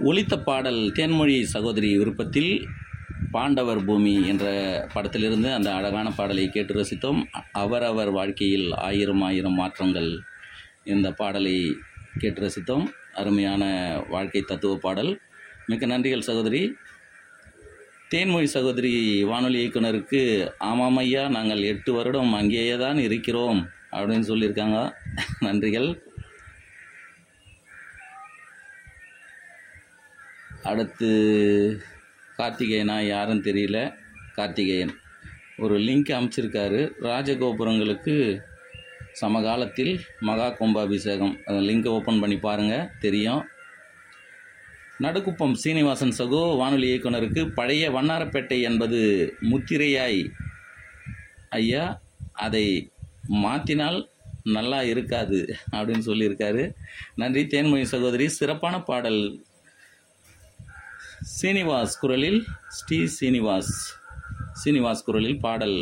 ஒலித்த பாடல் தேன்மொழி சகோதரி விருப்பத்தில் பாண்டவர் பூமி என்ற படத்திலிருந்து அந்த அழகான பாடலை கேட்டு ரசித்தோம் அவரவர் வாழ்க்கையில் ஆயிரம் ஆயிரம் மாற்றங்கள் இந்த பாடலை கேட்டு ரசித்தோம் அருமையான வாழ்க்கை தத்துவ பாடல் மிக்க நன்றிகள் சகோதரி தேன்மொழி சகோதரி வானொலி இயக்குனருக்கு ஆமாம் ஐயா நாங்கள் எட்டு வருடம் அங்கேயே தான் இருக்கிறோம் அப்படின்னு சொல்லியிருக்காங்க நன்றிகள் அடுத்து கார்த்திகேயனா யாருன்னு தெரியல கார்த்திகேயன் ஒரு லிங்க் அமைச்சிருக்காரு ராஜகோபுரங்களுக்கு சமகாலத்தில் மகா கும்பாபிஷேகம் அந்த லிங்கை ஓப்பன் பண்ணி பாருங்கள் தெரியும் நடுக்குப்பம் சீனிவாசன் சகோ வானொலி இயக்குனருக்கு பழைய வண்ணாரப்பேட்டை என்பது முத்திரையாய் ஐயா அதை மாற்றினால் நல்லா இருக்காது அப்படின்னு சொல்லியிருக்காரு நன்றி தேன்மொழி சகோதரி சிறப்பான பாடல் சீனிவாஸ் குரலில் ஸ்ரீ சீனிவாஸ் சீனிவாஸ் குரலில் பாடல்